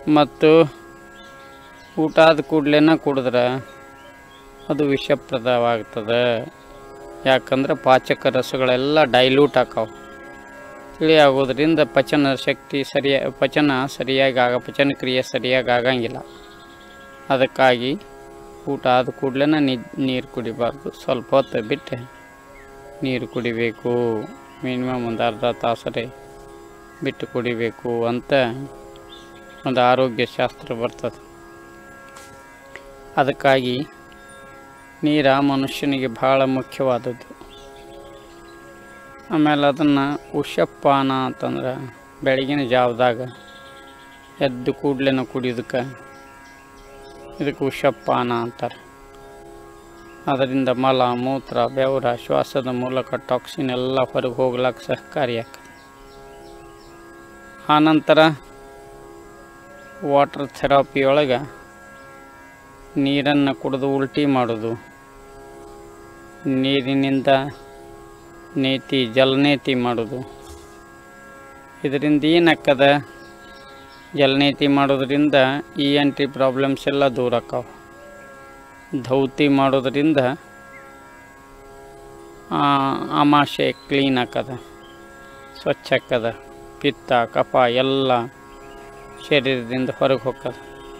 ಮತ್ತು ಊಟ ಆದ ಕೂಡಲೇ ಕುಡಿದ್ರೆ ಅದು ವಿಷಪ್ರದವಾಗ್ತದೆ ಯಾಕಂದ್ರೆ ಪಾಚಕ ರಸಗಳೆಲ್ಲ ಡೈಲ್ಯೂಟ್ ಆಕಾವು ತಿಳಿ ಆಗೋದ್ರಿಂದ ಪಚನ ಶಕ್ತಿ ಸರಿಯ ಪಚನ ಸರಿಯಾಗಿ ಆಗ ಪಚನ ಕ್ರಿಯೆ ಸರಿಯಾಗಿ ಆಗಂಗಿಲ್ಲ ಅದಕ್ಕಾಗಿ ಊಟ ಆದ ಕೂಡಲೇ ನೀರು ಕುಡಿಬಾರ್ದು ಸ್ವಲ್ಪ ಹೊತ್ತು ಬಿಟ್ಟು ನೀರು ಕುಡಿಬೇಕು ಮಿನಿಮಮ್ ಒಂದು ಅರ್ಧ ತಾಸರೆ ಬಿಟ್ಟು ಕುಡಿಬೇಕು ಅಂತ ಒಂದು ಆರೋಗ್ಯ ಶಾಸ್ತ್ರ ಬರ್ತದೆ ಅದಕ್ಕಾಗಿ ನೀರ ಮನುಷ್ಯನಿಗೆ ಬಹಳ ಮುಖ್ಯವಾದದ್ದು ಆಮೇಲೆ ಅದನ್ನು ಉಷಪಾನ ಅಂತಂದ್ರೆ ಬೆಳಗಿನ ಜಾವದಾಗ ಎದ್ದು ಕೂಡಲೇ ಕುಡಿಯೋದಕ್ಕೆ ಇದಕ್ಕೆ ಉಷಪಾನ ಅಂತಾರೆ ಅದರಿಂದ ಮಲ ಮೂತ್ರ ಬೆವರ ಶ್ವಾಸದ ಮೂಲಕ ಟಾಕ್ಸಿನ್ ಎಲ್ಲ ಹೊರಗೆ ಹೋಗ್ಲಿಕ್ಕೆ ಸಹಕಾರಿಯಾಗ್ತದೆ ಆನಂತರ ವಾಟರ್ ಥೆರಪಿ ಒಳಗೆ ನೀರನ್ನು ಕುಡಿದು ಉಲ್ಟಿ ಮಾಡೋದು ನೀರಿನಿಂದ ನೇತಿ ಜಲನೇತಿ ಮಾಡೋದು ಇದರಿಂದ ಏನಾಕ್ಕದ ಜಲನೇತಿ ಮಾಡೋದ್ರಿಂದ ಇ ಎನ್ ಟಿ ಪ್ರಾಬ್ಲಮ್ಸ್ ಎಲ್ಲ ದೂರ ಆಕಾವ ಧೌತಿ ಮಾಡೋದ್ರಿಂದ ಆ, ಆಮಾಶಯ ಕ್ಲೀನ್ ಆಕದ ಸ್ವಚ್ಛ ಆಕದ ಪಿತ್ತ ಕಫ ಎಲ್ಲ ಶರೀರದಿಂದ ಹೊರಗೆ ಹೋಗ್ತದೆ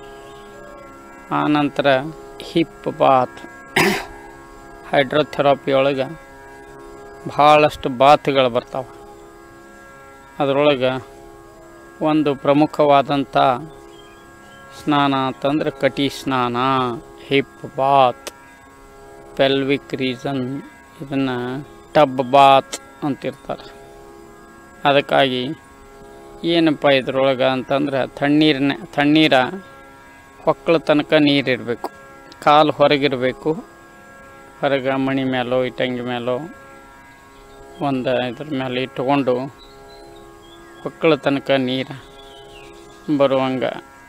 ಆನಂತರ ಹಿಪ್ ಬಾತ್ ಹೈಡ್ರೋಥೆರಪಿ ಒಳಗೆ ಭಾಳಷ್ಟು ಬಾತ್ಗಳು ಬರ್ತಾವೆ ಅದರೊಳಗೆ ಒಂದು ಪ್ರಮುಖವಾದಂಥ ಸ್ನಾನ ಅಂತಂದ್ರೆ ಕಟಿ ಸ್ನಾನ ಹಿಪ್ ಬಾತ್ ಪೆಲ್ವಿಕ್ ರೀಸನ್ ಇದನ್ನು ಟಬ್ ಬಾತ್ ಅಂತಿರ್ತಾರೆ ಅದಕ್ಕಾಗಿ ಏನಪ್ಪ ಇದ್ರೊಳಗೆ ಅಂತಂದ್ರೆ ತಣ್ಣೀರಿನ ತಣ್ಣೀರ ಹೊಕ್ಕಳ ತನಕ ನೀರಿರಬೇಕು ಕಾಲು ಹೊರಗಿರಬೇಕು ಹೊರಗೆ ಮಣಿ ಮೇಲೋ ಇಟ್ಟಂಗಿ ಮೇಲೋ ಒಂದು ಇದ್ರ ಮೇಲೆ ಇಟ್ಕೊಂಡು ಹೊಕ್ಕಳ ತನಕ ನೀರು ಬರುವಂಗೆ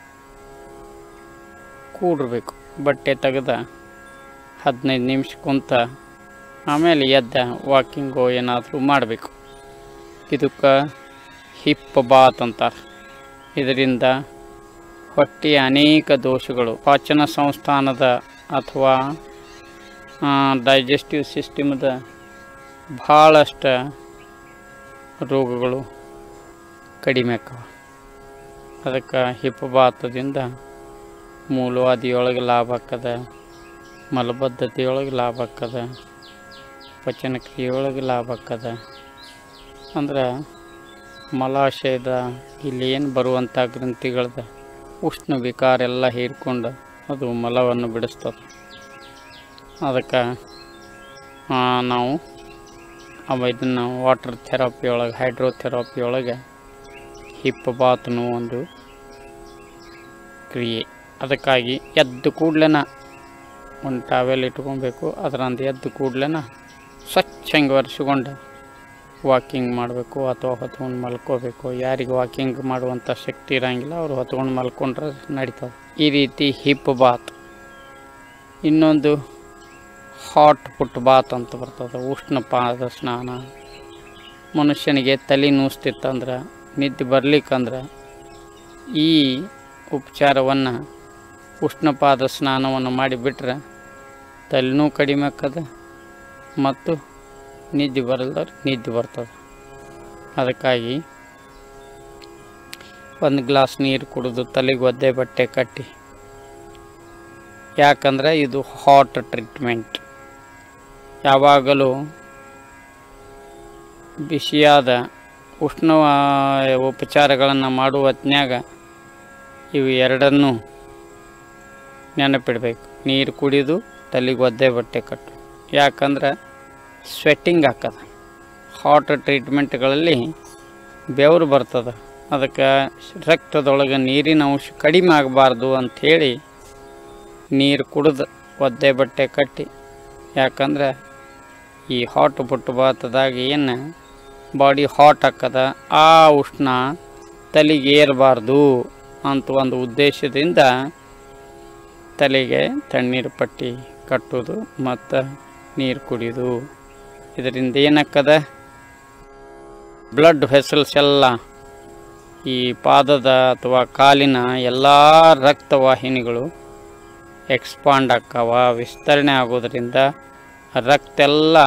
ಕೂಡಿರ್ಬೇಕು ಬಟ್ಟೆ ತೆಗೆದ ಹದಿನೈದು ನಿಮಿಷ ಕುಂತ ಆಮೇಲೆ ಎದ್ದ ವಾಕಿಂಗು ಏನಾದರೂ ಮಾಡಬೇಕು ಇದಕ್ಕೆ ಹಿಪ್ ಬಾತ್ ಅಂತಾರೆ ಇದರಿಂದ ಹೊಟ್ಟೆಯ ಅನೇಕ ದೋಷಗಳು ಪಾಚನ ಸಂಸ್ಥಾನದ ಅಥವಾ ಡೈಜೆಸ್ಟಿವ್ ಸಿಸ್ಟಮ್ದ ಭಾಳಷ್ಟು ರೋಗಗಳು ಕಡಿಮೆ ಆಕ್ಕವ ಅದಕ್ಕೆ ಹಿಪ್ಪಬಾತದಿಂದ ಮೂಲವಾದಿಯೊಳಗೆ ಲಾಭ ಆಕ್ಕದ ಮಲಬದ್ಧತೆಯೊಳಗೆ ಲಾಭ ಆಕ್ಕದ ಪಚನಕ್ರಿಯೆಯೊಳಗೆ ಲಾಭ ಆಕ್ಕದ ಅಂದ್ರೆ ಮಲಾಶಯದ ಇಲ್ಲಿ ಏನು ಬರುವಂಥ ಗ್ರಂಥಿಗಳದ ಉಷ್ಣ ವಿಕಾರ ಎಲ್ಲ ಹೀರ್ಕೊಂಡು ಅದು ಮಲವನ್ನು ಬಿಡಿಸ್ತದೆ ಅದಕ್ಕೆ ಆ, ನಾವು ಅವ ಇದನ್ನು ವಾಟರ್ ಥೆರಪಿ ಒಳಗೆ ಹೈಡ್ರೋಥೆರಪಿ ಒಳಗೆ ಹಿಪ್ ಬಾತ್ನು ಒಂದು ಕ್ರಿಯೆ ಅದಕ್ಕಾಗಿ ಎದ್ದು ಕೂಡ್ಲೇ ಒಂದು ಟಾವೆಲ್ ಇಟ್ಕೊಬೇಕು ಅದರಂದು ಎದ್ದು ಕೂಡ್ಲೇ ಸ್ವಚ್ಛಂಗೆ ಒರೆಸ್ಕೊಂಡು ವಾಕಿಂಗ್ ಮಾಡಬೇಕು ಅಥವಾ ಹೊತ್ಕೊಂಡು ಮಲ್ಕೋಬೇಕು ಯಾರಿಗೆ ವಾಕಿಂಗ್ ಮಾಡುವಂಥ ಶಕ್ತಿ ಇರೋಂಗಿಲ್ಲ ಅವರು ಹೊತ್ಕೊಂಡು ಮಲ್ಕೊಂಡ್ರೆ ನಡೀತದೆ ಈ ರೀತಿ ಹಿಪ್ ಬಾತ್ ಇನ್ನೊಂದು ಹಾಟ್ ಪುಟ್ ಬಾತ್ ಅಂತ ಬರ್ತದೆ ಉಷ್ಣಪಾದ ಸ್ನಾನ ಮನುಷ್ಯನಿಗೆ ತಲೆ ನುಸ್ತಿತ್ತಂದ್ರೆ ನಿದ್ದೆ ಬರ್ಲಿಕ್ಕಂದ್ರೆ ಈ ಉಪಚಾರವನ್ನು ಉಷ್ಣಪಾದ ಸ್ನಾನವನ್ನು ಮಾಡಿಬಿಟ್ರೆ ತಲೆನೂ ಕಡಿಮೆ ಆಕ್ಕದ ಮತ್ತು ನಿದ್ದೆ ಬರಲ್ದವ್ರು ನಿದ್ದೆ ಬರ್ತದೆ ಅದಕ್ಕಾಗಿ ಒಂದು ಗ್ಲಾಸ್ ನೀರು ಕುಡಿದು ತಲೆಗೆ ಒದ್ದೆ ಬಟ್ಟೆ ಕಟ್ಟಿ ಯಾಕಂದರೆ ಇದು ಹಾಟ್ ಟ್ರೀಟ್ಮೆಂಟ್ ಯಾವಾಗಲೂ ಬಿಸಿಯಾದ ಉಷ್ಣ ಉಪಚಾರಗಳನ್ನು ಮಾಡುವ ಹೊತ್ನ್ಯಾಗ ಇವು ಎರಡನ್ನೂ ನೆನಪಿಡಬೇಕು ನೀರು ಕುಡಿದು ತಲೆಗೆ ಒದ್ದೆ ಬಟ್ಟೆ ಕಟ್ಟು ಯಾಕಂದ್ರೆ ಸ್ವೆಟ್ಟಿಂಗ್ ಹಾಕದ ಹಾಟ್ ಟ್ರೀಟ್ಮೆಂಟ್ಗಳಲ್ಲಿ ಬೆವರು ಬರ್ತದೆ ಅದಕ್ಕೆ ರಕ್ತದೊಳಗೆ ನೀರಿನ ಅಂಶ ಕಡಿಮೆ ಆಗಬಾರ್ದು ಅಂಥೇಳಿ ನೀರು ಕುಡಿದು ಒದ್ದೆ ಬಟ್ಟೆ ಕಟ್ಟಿ ಯಾಕಂದ್ರೆ ಈ ಹಾಟ್ ಪುಟ್ಟು ಬಾತದಾಗ ಏನು ಬಾಡಿ ಹಾಟ್ ಹಾಕದ ಆ ಉಷ್ಣ ತಲೆಗೆ ಏರಬಾರ್ದು ಅಂತ ಒಂದು ಉದ್ದೇಶದಿಂದ ತಲೆಗೆ ತಣ್ಣೀರು ಪಟ್ಟಿ ಕಟ್ಟೋದು ಮತ್ತು ನೀರು ಕುಡಿಯೋದು ಇದರಿಂದ ಏನಾಕ್ಕದ ಬ್ಲಡ್ ವೆಸಲ್ಸ್ ಎಲ್ಲ ಈ ಪಾದದ ಅಥವಾ ಕಾಲಿನ ಎಲ್ಲ ರಕ್ತವಾಹಿನಿಗಳು ಎಕ್ಸ್ಪಾಂಡ್ ಆಕ್ಕವ ವಿಸ್ತರಣೆ ಆಗೋದ್ರಿಂದ ರಕ್ತ ಎಲ್ಲ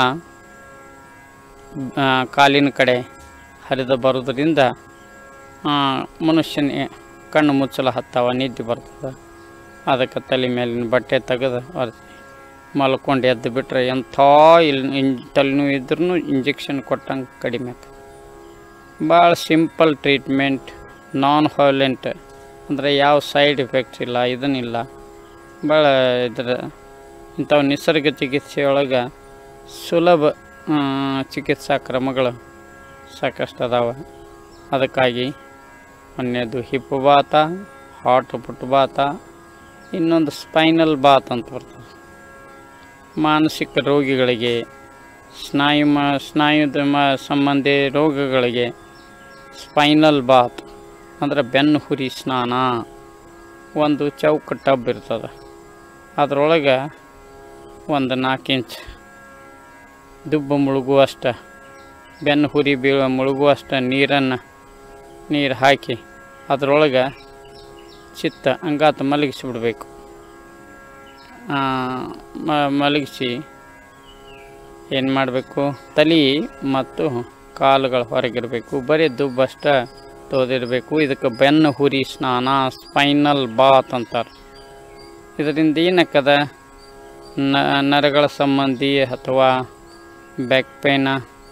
ಆ, ಕಾಲಿನ ಕಡೆ ಹರಿದು ಬರೋದ್ರಿಂದ ಆ, ಮನುಷ್ಯನ ಕಣ್ಣು ಮುಚ್ಚಲ ಹತ್ತಾವ ನಿದ್ದೆ ಬರ್ತದೆ ಅದಕ್ಕೆ ತಲೆ ಮೇಲಿನ ಬಟ್ಟೆ ತೆಗೆದು ಒರೆಸಿ ಮಲ್ಕೊಂಡು ಎದ್ದು ಬಿಟ್ಟರೆ ಎಂಥ ಇಲ್ಲಿ ಇನ್ ತಲೆನೋವು ಇದ್ರೂ ಇಂಜೆಕ್ಷನ್ ಕೊಟ್ಟಂಗೆ ಕಡಿಮೆ ಆಕತಿ ಭಾಳ ಸಿಂಪಲ್ ಟ್ರೀಟ್ಮೆಂಟ್ ನಾನ್ ವೈಲೆಂಟ್ ಅಂದರೆ ಯಾವ ಸೈಡ್ ಎಫೆಕ್ಟ್ಸ್ ಇಲ್ಲ ಇದನ್ನಿಲ್ಲ ಭಾಳ ಇದ್ರ ಇಂಥವು ನಿಸರ್ಗ ಚಿಕಿತ್ಸೆಯೊಳಗೆ ಸುಲಭ ಆ, ಚಿಕಿತ್ಸಾ ಕ್ರಮಗಳು ಸಾಕಷ್ಟು ಅದಾವೆ ಅದಕ್ಕಾಗಿ ಒಂದನೇದು ಹಿಪ್ ಬಾತ ಹಾಟ್ ಪುಟ್ ಬಾತ ಇನ್ನೊಂದು ಸ್ಪೈನಲ್ ಬಾತ್ ಅಂತ ಬರ್ತದೆ ಮಾನಸಿಕ ರೋಗಿಗಳಿಗೆ ಸ್ನಾಯು ಮ ಸ್ನಾಯುದ ಮ ಸಂಬಂಧಿ ರೋಗಗಳಿಗೆ ಸ್ಪೈನಲ್ ಬಾತ್ ಅಂದರೆ ಬೆನ್ನು ಹುರಿ ಸ್ನಾನ ಒಂದು ಚೌಕ ಟಬ್ ಇರ್ತದೆ ಅದರೊಳಗೆ ಒಂದು ನಾಲ್ಕು ಇಂಚ್ ದುಬ್ಬು ಮುಳುಗುವಷ್ಟ ಬೆನ್ನು ಹುರಿ ಬೀಳ ಮುಳುಗುವಷ್ಟ ನೀರನ್ನು ನೀರು ಹಾಕಿ ಅದರೊಳಗೆ ಚಿತ್ತ ಅಂಗಾತ ಮಲಗಿಸಿಬಿಡ್ಬೇಕು ಆ, ಮ- ಮಲಗಿಸಿ ಏನು ಮಾಡಬೇಕು ತಲೆ ಮತ್ತು ಕಾಲುಗಳು ಹೊರಗಿರಬೇಕು ಬರೀ ದುಬ್ಬಷ್ಟ ತೋದಿರಬೇಕು ಇದಕ್ಕೆ ಬೆನ್ನು ಹುರಿ ಸ್ನಾನ ಸ್ಪೈನಲ್ ಬಾತ್ ಅಂತಾರೆ ಇದರಿಂದ ಏನಕ್ಕದ ನ ನರಗಳ ಸಂಬಂಧಿ ಅಥವಾ ಬ್ಯಾಕ್ ಪೇನ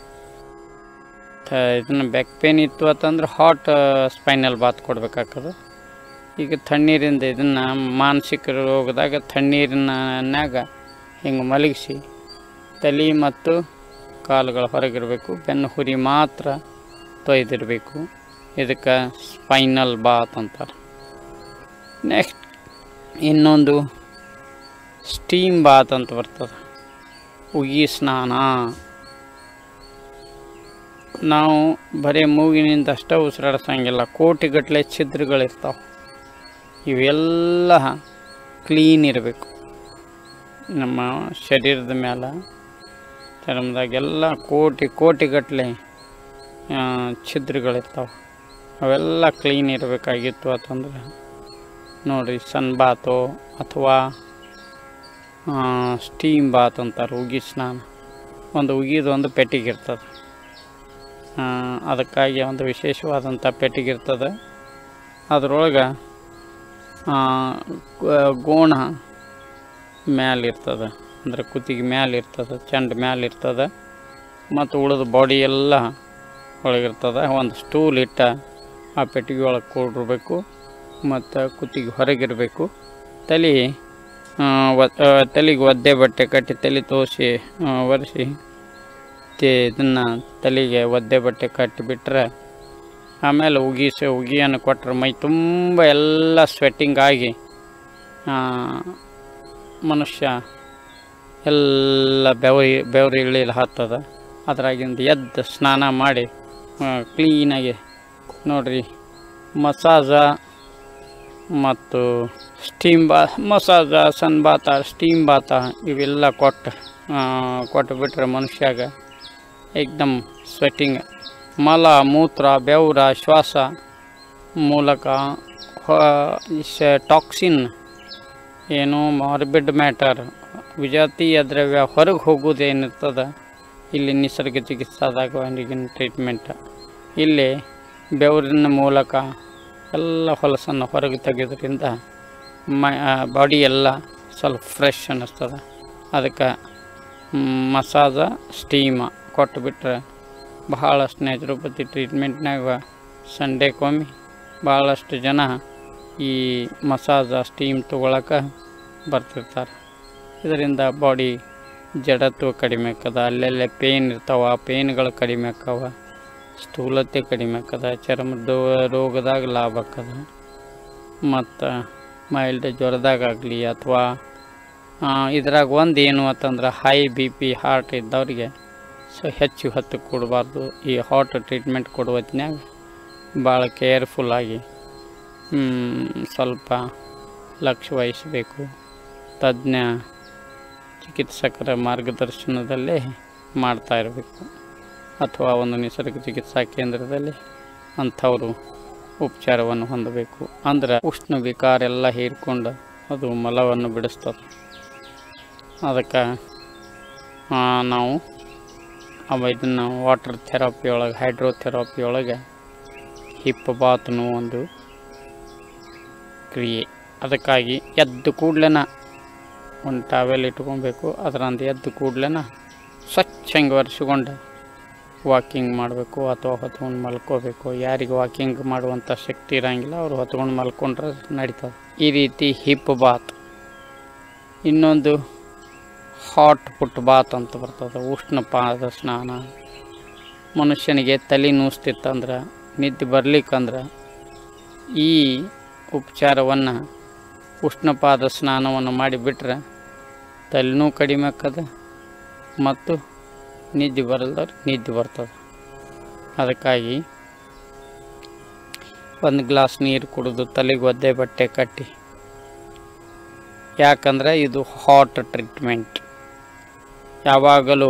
ಇದನ್ನು ಬ್ಯಾಕ್ ಪೇನ್ ಇತ್ತು ಅಂತಂದ್ರೆ ಹಾಟ್ ಸ್ಪೈನಲ್ ಬಾತ್ ಕೊಡ್ಬೇಕಾಗ್ತದೆ ಈಗ ತಣ್ಣೀರಿಂದ ಇದನ್ನು ಮಾನಸಿಕ ರೋಗದಾಗ ತಣ್ಣೀರಿನಾಗ ಹಿಂಗೆ ಮಲಗಿಸಿ ತಲೆ ಮತ್ತು ಕಾಲುಗಳು ಹೊರಗಿರಬೇಕು ಬೆನ್ನು ಹುರಿ ಮಾತ್ರ ತೊಯ್ದಿರಬೇಕು ಇದಕ್ಕೆ ಸ್ಪೈನಲ್ ಬಾತ್ ಅಂತಾರೆ ನೆಕ್ಸ್ಟ್ ಇನ್ನೊಂದು ಸ್ಟೀಮ್ ಬಾತ್ ಅಂತ ಬರ್ತದೆ ಉಗಿ ಸ್ನಾನ ನಾವು ಬರೀ ಮೂಗಿನಿಂದ ಅಷ್ಟೇ ಉಸಿರಾಡ್ಸಂಗಿಲ್ಲ ಕೋಟಿಗಟ್ಟಲೆ ಛಿದ್ರಗಳಿರ್ತಾವೆ ಇವೆಲ್ಲ ಕ್ಲೀನ್ ಇರಬೇಕು ನಮ್ಮ ಶರೀರದ ಮೇಲೆ ಚರ್ಮದಾಗೆಲ್ಲ ಕೋಟಿ ಕೋಟಿಗಟ್ಟಲೆ ಛಿದ್ರಗಳಿರ್ತಾವೆ ಅವೆಲ್ಲ ಕ್ಲೀನ್ ಇರಬೇಕಾಗಿತ್ತು ಅಂತಂದ್ರೆ ನೋಡಿರಿ ಸನ್ ಬಾತು ಅಥವಾ ಸ್ಟೀಮ್ ಬಾತ್ ಅಂತಾರೆ ಉಗಿ ಸ್ನಾನ ಒಂದು ಉಗಿದು ಒಂದು ಪೆಟ್ಟಿಗೆ ಇರ್ತದೆ ಆ, ಅದಕ್ಕಾಗಿ ಒಂದು ವಿಶೇಷವಾದಂಥ ಪೆಟ್ಟಿಗೆ ಇರ್ತದೆ ಅದರೊಳಗೆ ಗೋಣ ಮ್ಯಾಲೆ ಇರ್ತದೆ ಅಂದರೆ ಕುತ್ತಿಗೆ ಮ್ಯಾಲೆ ಇರ್ತದೆ ಚೆಂಡ ಮ್ಯಾಲೆ ಇರ್ತದೆ ಮತ್ತು ಉಳಿದ ಬಾಡಿ ಎಲ್ಲ ಒಳಗಿರ್ತದೆ ಒಂದು ಸ್ಟೂಲ್ ಇಟ್ಟ ಆ ಪೆಟ್ಟಿಗೆ ಒಳಗೆ ಕೂಡಿರ್ಬೇಕು ಮತ್ತು ಕುತ್ತಿಗೆ ಹೊರಗಿರಬೇಕು ತಲೆ ಆ, ಒ- ಆ, ತಲೆಗೆ ಒದ್ದೆ ಬಟ್ಟೆ ಕಟ್ಟಿ ತಲೆ ತೋರಿಸಿ ಒರೆಸಿ ತೆ ಇದನ್ನು ತಲೆಗೆ ಒದ್ದೆ ಬಟ್ಟೆ ಕಟ್ಟಿಬಿಟ್ರೆ ಆಮೇಲೆ ಉಗಿಸಿ ಉಗಿಯನ್ನು ಕೊಟ್ಟರೆ ಮೈ ತುಂಬ ಎಲ್ಲ ಸ್ವೆಟ್ಟಿಂಗ್ ಆಗಿ ಆ, ಮನುಷ್ಯ ಎಲ್ಲ ಬೆವರಿ ಬೆವರಿ ಇಳಿಲಿ ಹತ್ತದ ಅದ್ರಾಗಿಂದ ಎದ್ದು ಸ್ನಾನ ಮಾಡಿ ಕ್ಲೀನಾಗಿ ನೋಡ್ರಿ ಮಸಾಜ ಮತ್ತು ಸ್ಟೀಮ್ ಬಾ ಮಸಾಜ ಸನ್ ಬಾತ ಸ್ಟೀಮ್ ಬಾತ ಇವೆಲ್ಲ ಕೊಟ್ಟು ಕೊಟ್ಟು ಬಿಟ್ರೆ ಮನುಷ್ಯಾಗ ಏಕ್ದಮ್ ಸ್ವೆಟ್ಟಿಂಗ್ ಮಲ ಮೂತ್ರ ಬೆವರ ಶ್ವಾಸ ಮೂಲಕ ಟಾಕ್ಸಿನ್ ಏನು ಮಾರ್ಬಿಡ್ ಮ್ಯಾಟರ್ ವಿಜಾತೀಯ ದ್ರವ್ಯ ಹೊರಗೆ ಹೋಗೋದು ಏನಿರ್ತದೆ ಇಲ್ಲಿ ನಿಸರ್ಗ ಚಿಕಿತ್ಸಾದಾಗ ಈಗಿನ ಟ್ರೀಟ್ಮೆಂಟ್ ಇಲ್ಲಿ ಬೆವರಿನ ಮೂಲಕ ಎಲ್ಲ ಹೊಲಸನ್ನು ಹೊರಗೆ ತೆಗೆಯೋದ್ರಿಂದ ಮ ಬಾಡಿ ಎಲ್ಲ ಸ್ವಲ್ಪ ಫ್ರೆಶ್ ಅನ್ನಿಸ್ತದೆ ಅದಕ್ಕೆ ಮಸಾಜ ಸ್ಟೀಮ ಕೊಟ್ಟುಬಿಟ್ರೆ ಬಹಳಷ್ಟು ನ್ಯಾಚುರೋಪತಿ ಟ್ರೀಟ್ಮೆಂಟ್ನಾಗ ಸಂಡೇಕೊಮ್ಮೆ ಭಾಳಷ್ಟು ಜನ ಈ ಮಸಾಜ ಸ್ಟೀಮ್ ತೊಗೊಳಕ್ಕೆ ಬರ್ತಿರ್ತಾರೆ ಇದರಿಂದ ಬಾಡಿ ಜಡತ್ವ ಕಡಿಮೆ ಆಕದ ಅಲ್ಲೆಲ್ಲೇ ಪೇನ್ ಇರ್ತಾವ ಆ ಪೇನ್ಗಳು ಕಡಿಮೆ ಆಕ್ಕವ ಸ್ಥೂಲತೆ ಕಡಿಮೆ ಆಕದ ಚರ್ಮದ ರೋಗದಾಗ ಲಾಭ ಆಕದ ಮತ್ತು ಮೈಲ್ಡ್ ಜ್ವರದಾಗಲಿ ಅಥವಾ ಇದ್ರಾಗ ಒಂದು ಏನು ಅಂತಂದ್ರೆ ಹೈ ಬಿ ಪಿ ಹಾರ್ಟ್ ಇದ್ದವ್ರಿಗೆ ಸೊ ಹೆಚ್ಚು ಹೊತ್ತು ಕೊಡಬಾರ್ದು ಈ ಹಾಟ್ ಟ್ರೀಟ್ಮೆಂಟ್ ಕೊಡುವ ಹೊತ್ನ್ಯಾಗ ಭಾಳ ಕೇರ್ಫುಲ್ಲಾಗಿ ಸ್ವಲ್ಪ ಲಕ್ಷ್ಯ ವಹಿಸಬೇಕು ತಜ್ಞ ಚಿಕಿತ್ಸಕರ ಮಾರ್ಗದರ್ಶನದಲ್ಲೇ ಮಾಡ್ತಾ ಇರಬೇಕು ಅಥವಾ ಒಂದು ನಿಸರ್ಗ ಚಿಕಿತ್ಸಾ ಕೇಂದ್ರದಲ್ಲಿ ಅಂಥವರು ಉಪಚಾರವನ್ನು ಹೊಂದಬೇಕು ಅಂದ್ರೆ ಉಷ್ಣ ವಿಕಾರ ಎಲ್ಲ ಹೀರ್ಕೊಂಡು ಅದು ಮಲವನ್ನು ಬಿಡಿಸ್ತದೆ ಅದಕ್ಕೆ ಆ, ನಾವು ಅವ ಇದನ್ನು ವಾಟರ್ ಥೆರಪಿ ಒಳಗೆ ಹೈಡ್ರೋಥೆರಪಿ ಒಳಗೆ ಹಿಪ್ ಬಾತ್ನು ಒಂದು ಕ್ರಿಯೆ ಅದಕ್ಕಾಗಿ ಎದ್ದು ಕೂಡ್ಲೆನ ಒಂದು ಟಾವೆಲ್ ಇಟ್ಕೊಬೇಕು ಅದರಂದು ಎದ್ದು ಕೂಡ್ಲೆನ ಸ್ವಚ್ಛಂಗೆ ಒರೆಸ್ಕೊಂಡು ವಾಕಿಂಗ್ ಮಾಡಬೇಕು ಅಥವಾ ಹೊತ್ಕೊಂಡು ಮಲ್ಕೋಬೇಕು ಯಾರಿಗೆ ವಾಕಿಂಗ್ ಮಾಡುವಂಥ ಶಕ್ತಿ ಇರೋಂಗಿಲ್ಲ ಅವರು ಹೊತ್ಕೊಂಡು ಮಲ್ಕೊಂಡ್ರೆ ನಡೀತದೆ ಈ ರೀತಿ ಹಿಪ್ ಬಾತ್ ಇನ್ನೊಂದು ಹಾಟ್ ಪುಟ್ ಬಾತ್ ಅಂತ ಬರ್ತದೆ ಉಷ್ಣಪಾದ ಸ್ನಾನ ಮನುಷ್ಯನಿಗೆ ತಲೆ ನೂಸ್ತಿತ್ತಂದ್ರೆ ನಿದ್ದೆ ಬರ್ಲಿಕ್ಕಂದ್ರೆ ಈ ಉಪಚಾರವನ್ನು ಉಷ್ಣಪಾದ ಸ್ನಾನವನ್ನು ಮಾಡಿಬಿಟ್ರೆ ತಲೆನೂ ಕಡಿಮೆ ಆಕ್ಕದ ಮತ್ತು ನಿದ್ದೆ ಬರಲ್ದವ್ರು ನಿದ್ದೆ ಬರ್ತದೆ ಅದಕ್ಕಾಗಿ ಒಂದು ಗ್ಲಾಸ್ ನೀರು ಕುಡಿದು ತಲೆಗೆ ಒದ್ದೆ ಬಟ್ಟೆ ಕಟ್ಟಿ ಯಾಕಂದರೆ ಇದು ಹಾಟ್ ಟ್ರೀಟ್ಮೆಂಟ್ ಯಾವಾಗಲೂ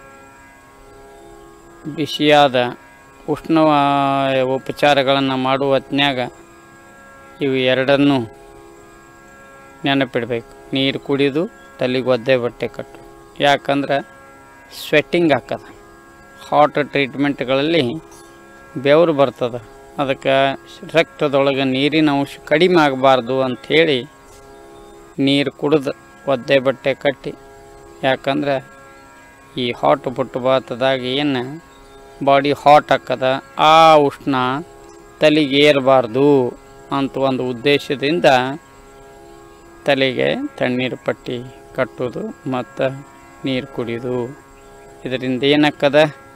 ಬಿಸಿಯಾದ ಉಷ್ಣ ಉಪಚಾರಗಳನ್ನು ಮಾಡುವ ಹೊತ್ನ್ಯಾಗ ಇವು ಎರಡನ್ನೂ ನೆನಪಿಡಬೇಕು ನೀರು ಕುಡಿದು ತಲೆಗೆ ಒದ್ದೆ ಬಟ್ಟೆ ಕಟ್ಟು ಯಾಕಂದ್ರೆ ಸ್ವೆಟ್ಟಿಂಗ್ ಹಾಕದ ಹಾಟ್ ಟ್ರೀಟ್ಮೆಂಟ್ಗಳಲ್ಲಿ ಬೆವರು ಬರ್ತದೆ ಅದಕ್ಕೆ ರಕ್ತದೊಳಗೆ ನೀರಿನ ಅಂಶ ಕಡಿಮೆ ಆಗಬಾರ್ದು ಅಂಥೇಳಿ ನೀರು ಕುಡಿದು ಒದ್ದೆ ಬಟ್ಟೆ ಕಟ್ಟಿ ಯಾಕಂದ್ರೆ ಈ ಹಾಟ್ ಪುಟ್ಟು ಬಾತದಾಗ ಏನು ಬಾಡಿ ಹಾಟ್ ಹಾಕದ ಆ ಉಷ್ಣ ತಲೆಗೆ ಏರಬಾರ್ದು ಅಂತ ಒಂದು ಉದ್ದೇಶದಿಂದ ತಲೆಗೆ ತಣ್ಣೀರು ಪಟ್ಟಿ ಕಟ್ಟೋದು ಮತ್ತು ನೀರು ಕುಡಿಯೋದು ಇದರಿಂದ ಏನಾಕ್ಕದ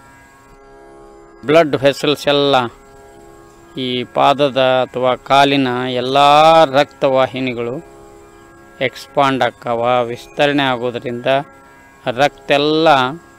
ಬ್ಲಡ್ ವೆಸಲ್ಸ್ ಎಲ್ಲ ಈ ಪಾದದ ಅಥವಾ ಕಾಲಿನ ಎಲ್ಲ ರಕ್ತವಾಹಿನಿಗಳು ಎಕ್ಸ್ಪಾಂಡ್ ಆಕ್ಕವ ವಿಸ್ತರಣೆ ಆಗೋದ್ರಿಂದ ರಕ್ತ ಎಲ್ಲ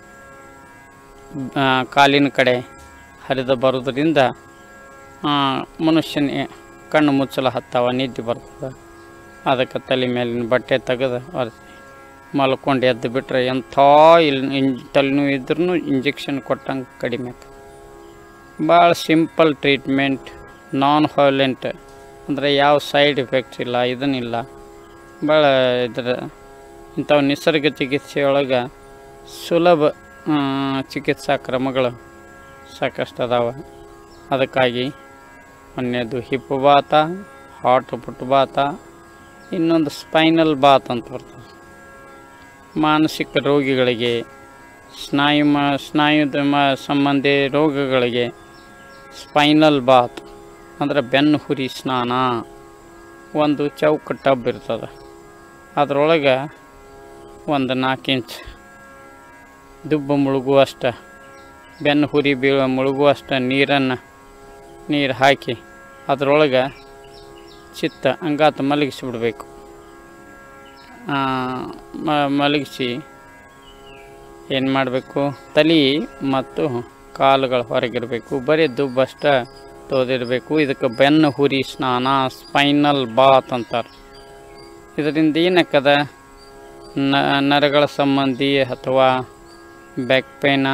ಆ, ಕಾಲಿನ ಕಡೆ ಹರಿದು ಬರೋದ್ರಿಂದ ಆ, ಮನುಷ್ಯನ ಕಣ್ಣು ಮುಚ್ಚಲ ಹತ್ತಾವ ನಿದ್ದೆ ಬರ್ತದೆ ಅದಕ್ಕೆ ತಲೆ ಮೇಲಿನ ಬಟ್ಟೆ ತೆಗೆದು ಒರೆಸಿ ಮಲ್ಕೊಂಡು ಎದ್ದು ಬಿಟ್ಟರೆ ಎಂಥ ಇಲ್ಲಿ ಇನ್ ತಲೆನೋವು ಇದ್ರೂ ಇಂಜೆಕ್ಷನ್ ಕೊಟ್ಟಂಗೆ ಕಡಿಮೆ ಆಕತಿ ಭಾಳ ಸಿಂಪಲ್ ಟ್ರೀಟ್ಮೆಂಟ್ ನಾನ್ ವೈಲೆಂಟ್ ಅಂದರೆ ಯಾವ ಸೈಡ್ ಎಫೆಕ್ಟ್ಸ್ ಇಲ್ಲ ಇದನ್ನಿಲ್ಲ ಭಾಳ ಇದ್ರ ಇಂಥವು ನಿಸರ್ಗ ಚಿಕಿತ್ಸೆಯೊಳಗೆ ಸುಲಭ ಆ, ಚಿಕಿತ್ಸಾ ಕ್ರಮಗಳು ಸಾಕಷ್ಟು ಅದಾವ ಅದಕ್ಕಾಗಿ ಒಂದನೇದು ಹಿಪ್ ಬಾತ ಹಾಟ್ ಪುಟ್ ಬಾತ ಇನ್ನೊಂದು ಸ್ಪೈನಲ್ ಬಾತ್ ಅಂತ ಬರ್ತದೆ ಮಾನಸಿಕ ರೋಗಿಗಳಿಗೆ ಸ್ನಾಯು ಮ ಸ್ನಾಯುದ ಮ ಸಂಬಂಧಿ ರೋಗಗಳಿಗೆ ಸ್ಪೈನಲ್ ಬಾತ್ ಅಂದ್ರೆ ಬೆನ್ನು ಹುರಿ ಸ್ನಾನ ಒಂದು ಚೌಕ ಟಬ್ ಇರ್ತದೆ ಅದರೊಳಗೆ ಒಂದು ನಾಲ್ಕು ಇಂಚ್ ದುಬ್ಬು ಮುಳುಗುವಷ್ಟ ಬೆನ್ನು ಹುರಿ ಬೀಳ ಮುಳುಗುವಷ್ಟ ನೀರನ್ನು ನೀರು ಹಾಕಿ ಅದರೊಳಗೆ ಚಿತ್ತ ಅಂಗಾತ ಮಲಗಿಸಿಬಿಡ್ಬೇಕು ಆ, ಮ- ಮಲಗಿಸಿ ಏನು ಮಾಡಬೇಕು ತಲೆ ಮತ್ತು ಕಾಲುಗಳು ಹೊರಗಿರಬೇಕು ಬರೀ ದುಬ್ಬಷ್ಟ ತೋದಿರಬೇಕು ಇದಕ್ಕೆ ಬೆನ್ನು ಹುರಿ ಸ್ನಾನ ಸ್ಪೈನಲ್ ಬಾತ್ ಅಂತಾರೆ ಇದರಿಂದ ಏನಾಕ್ಕದ ನ ನರಗಳ ಸಂಬಂಧಿ ಅಥವಾ ಬ್ಯಾಕ್ ಪೇನ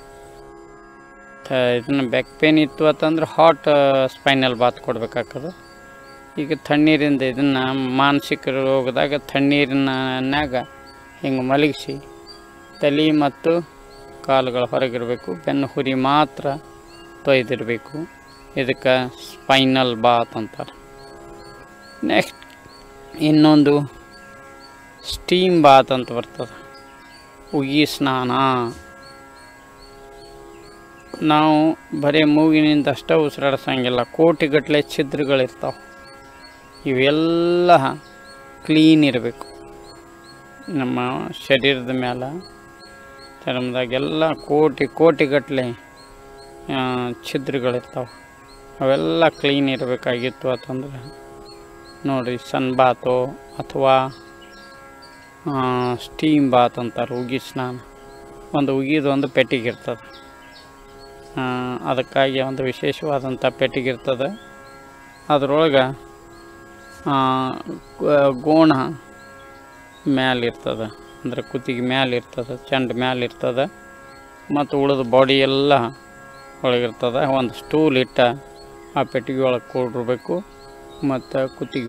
ಇದನ್ನು ಬ್ಯಾಕ್ ಪೇನ್ ಇತ್ತು ಅಂತಂದ್ರೆ ಹಾಟ್ ಸ್ಪೈನಲ್ ಬಾತ್ ಕೊಡ್ಬೇಕಾಗ್ತದೆ ಈಗ ತಣ್ಣೀರಿಂದ ಇದನ್ನು ಮಾನಸಿಕ ರೋಗದಾಗ ತಣ್ಣೀರಿನಾಗ ಹಿಂಗೆ ಮಲಗಿಸಿ ತಲೆ ಮತ್ತು ಕಾಲುಗಳು ಹೊರಗಿರಬೇಕು ಬೆನ್ನು ಹುರಿ ಮಾತ್ರ ತೊಯ್ದಿರಬೇಕು ಇದಕ್ಕೆ ಸ್ಪೈನಲ್ ಬಾತ್ ಅಂತಾರೆ ನೆಕ್ಸ್ಟ್ ಇನ್ನೊಂದು ಸ್ಟೀಮ್ ಬಾತ್ ಅಂತ ಬರ್ತದೆ ಉಗಿ ಸ್ನಾನ ನಾವು ಬರೀ ಮೂಗಿನಿಂದ ಅಷ್ಟೇ ಉಸಿರಾಡ್ಸಂಗಿಲ್ಲ ಕೋಟಿಗಟ್ಟಲೆ ಛಿದ್ರಗಳಿರ್ತಾವೆ ಇವೆಲ್ಲ ಕ್ಲೀನ್ ಇರಬೇಕು ನಮ್ಮ ಶರೀರದ ಮೇಲೆ ಚರ್ಮದಾಗೆಲ್ಲ ಕೋಟಿ ಕೋಟಿಗಟ್ಟಲೆ ಛಿದ್ರಗಳಿರ್ತಾವೆ ಅವೆಲ್ಲ ಕ್ಲೀನ್ ಇರಬೇಕಾಗಿತ್ತು ಅಂತಂದ್ರೆ ನೋಡಿರಿ ಸನ್ ಬಾತು ಅಥವಾ ಸ್ಟೀಮ್ ಬಾತ್ ಅಂತಾರೆ ಉಗಿ ಸ್ನಾನ ಒಂದು ಉಗಿದು ಒಂದು ಪೆಟ್ಟಿಗೆ ಇರ್ತದೆ ಆ, ಅದಕ್ಕಾಗಿ ಒಂದು ವಿಶೇಷವಾದಂಥ ಪೆಟ್ಟಿಗೆ ಇರ್ತದೆ ಅದರೊಳಗೆ ಗೋಣ ಮ್ಯಾಲೆ ಇರ್ತದೆ ಅಂದರೆ ಕುತ್ತಿಗೆ ಮ್ಯಾಲೆ ಇರ್ತದೆ ಚೆಂಡ ಮ್ಯಾಲೆ ಇರ್ತದೆ ಮತ್ತು ಉಳಿದ ಬಾಡಿ ಎಲ್ಲ ಒಳಗಿರ್ತದೆ ಒಂದು ಸ್ಟೂಲ್ ಇಟ್ಟ ಆ ಪೆಟ್ಟಿಗೆ ಒಳಗೆ ಕೂಡಿರ್ಬೇಕು ಮತ್ತು ಕುತ್ತಿಗೆ